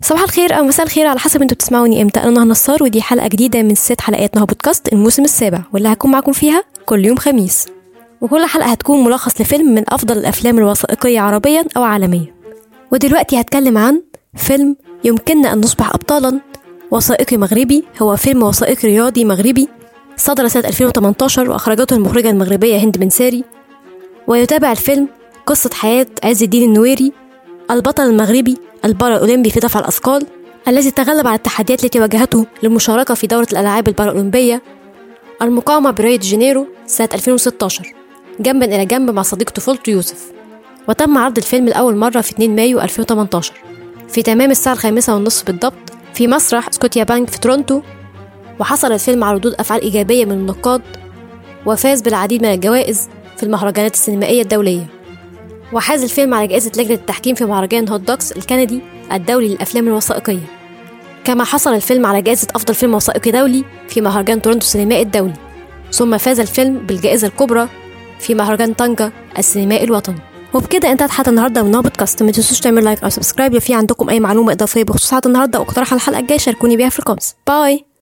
صباح الخير او مساء الخير على حسب انتوا بتسمعوني امتى انا نهى نصار ودي حلقه جديده من ست حلقات نهى بودكاست الموسم السابع واللي هكون معاكم فيها كل يوم خميس وكل حلقه هتكون ملخص لفيلم من افضل الافلام الوثائقيه عربيا او عالميا ودلوقتي هتكلم عن فيلم يمكننا ان نصبح ابطالا وثائقي مغربي هو فيلم وثائقي رياضي مغربي صدر سنة 2018 وأخرجته المخرجة المغربية هند بن ساري ويتابع الفيلم قصة حياة عز الدين النويري البطل المغربي البارا الأولمبي في دفع الأثقال الذي تغلب على التحديات التي واجهته للمشاركة في دورة الألعاب البارالأولمبية المقامة بريو دي جانيرو سنة 2016 جنبا إلى جنب مع صديق طفولته يوسف وتم عرض الفيلم لأول مرة في 2 مايو 2018 في تمام الساعة الخامسة والنصف بالضبط في مسرح سكوتيا بانك في تورونتو وحصل الفيلم على ردود أفعال إيجابية من النقاد وفاز بالعديد من الجوائز في المهرجانات السينمائية الدولية وحاز الفيلم على جائزة لجنة التحكيم في مهرجان هوت دوكس الكندي الدولي للأفلام الوثائقية كما حصل الفيلم على جائزة أفضل فيلم وثائقي دولي في مهرجان تورنتو السينمائي الدولي ثم فاز الفيلم بالجائزة الكبرى في مهرجان طنجة السينمائي الوطني وبكده انتهت حلقة النهارده من بودكاست ما تنسوش تعملوا لايك او سبسكرايب لو في عندكم اي معلومة اضافية بخصوص حلقة النهارده او اقتراح على الحلقة الجاية شاركوني بيها في الكومنتس باي